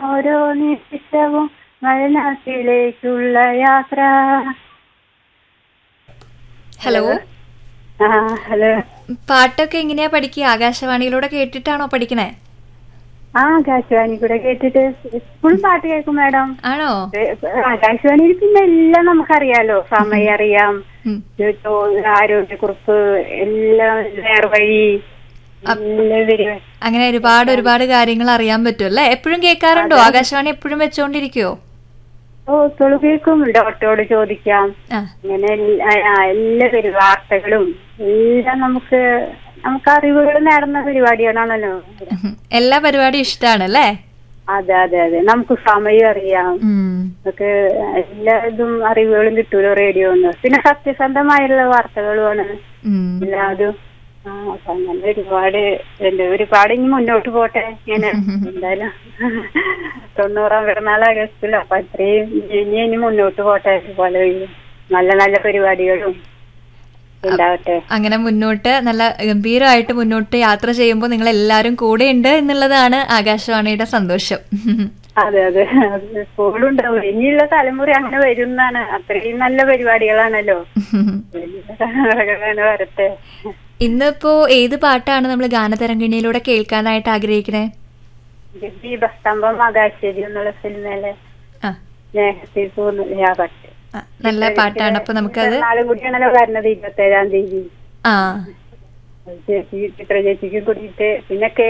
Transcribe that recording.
ഓരോ നിമിഷവും മരണത്തിലേക്കുള്ള യാത്ര ഹലോ ആ ഹലോ പാട്ടൊക്കെ എങ്ങനെയാ പഠിക്കുക ആകാശവാണിയിലൂടെ കേട്ടിട്ടാണോ പഠിക്കണേ ആ ആകാശവാണി കൂടെ കേട്ടിട്ട് എപ്പോഴും പാട്ട് കേൾക്കും മാഡം ആണോ ആകാശവാണിയിൽ പിന്നെ എല്ലാം നമുക്കറിയാലോ സമയം അറിയാം ഉം. ആരോഗ്യക്കുറിപ്പ് എല്ലാം നേർവഴി എല്ലാം വരും അങ്ങനെ ഒരുപാട് ഒരുപാട് കാര്യങ്ങൾ അറിയാൻ പറ്റും അല്ലേ എപ്പോഴും കേൾക്കാറുണ്ടോ ആകാശവാണി എപ്പോഴും വെച്ചോണ്ടിരിക്കുവോ ഓ തൊളു കേൾക്കും ഡോക്ടറോട് ചോദിക്കാം ആ ഇങ്ങനെ എല്ലാ ആ, എല്ലാ പരി വാർത്തകളും എല്ലാം നമുക്ക് നമുക്ക് അറിവുകൾ നേടുന്ന പരിപാടികളാണല്ലോ ഉം. എല്ലാ പരിപാടിയും ഇഷ്ടമാണല്ലേ അതെ അതെ അതെ നമുക്ക് സമയം അറിയാം ഉം. നമുക്ക് എല്ലാ ഇതും അറിവുകളും കിട്ടൂലോ റേഡിയോ പിന്നെ സത്യസന്ധമായുള്ള വാർത്തകളുമാണ് ഉം. എല്ലാതും ആ അപ്പൊ അങ്ങനെ ഒരുപാട് എന്താ ഒരുപാട് ഇനി മുന്നോട്ട് പോട്ടെ ഇങ്ങനെ എന്തായാലും തൊണ്ണൂറാം പിറന്നാൾ ആഗസ്റ്റിൽ അപ്പൊ അത്രയും ഇനി ഇനി മുന്നോട്ട് പോട്ടെ അതുപോലെ നല്ല നല്ല പരിപാടികളും ഉണ്ടാവട്ടെ അങ്ങനെ മുന്നോട്ട് നല്ല ഗംഭീരമായിട്ട് മുന്നോട്ട് യാത്ര ചെയ്യുമ്പോൾ നിങ്ങൾ എല്ലാവരും കൂടെ ഉണ്ട് എന്നുള്ളതാണ് ആകാശവാണിയുടെ സന്തോഷം അതെ അതെ അത് എപ്പോഴും ഉണ്ടാവും ഇനിയുള്ള തലമുറ അങ്ങനെ വരുന്നാണ് അത്രയും നല്ല പരിപാടികളാണല്ലോ വലിയ തലമുറകൾ അങ്ങനെ വരട്ടെ ഇന്നിപ്പോ ഏത് പാട്ടാണ് നമ്മൾ ഗാനതരംഗിണിയിലൂടെ കേൾക്കാനായിട്ട് ആഗ്രഹിക്കണേ ദീപസ്തംഭം ആകാശേരി എന്നുള്ള സിനിമയിലെ ആ സ്നേഹത്തിൽ തോന്നുന്നു ആ പാട്ട് ആ, നല്ല പാട്ടാണ് അപ്പൊ നമുക്കത് നാളും കൂടിയാണല്ലോ വരുന്നത് ഇരുപത്തേഴാം തീയതി ആ ചേച്ചി ചിത്ര ചേച്ചിക്ക് കൂടിയിട്ട് പിന്നെ കെ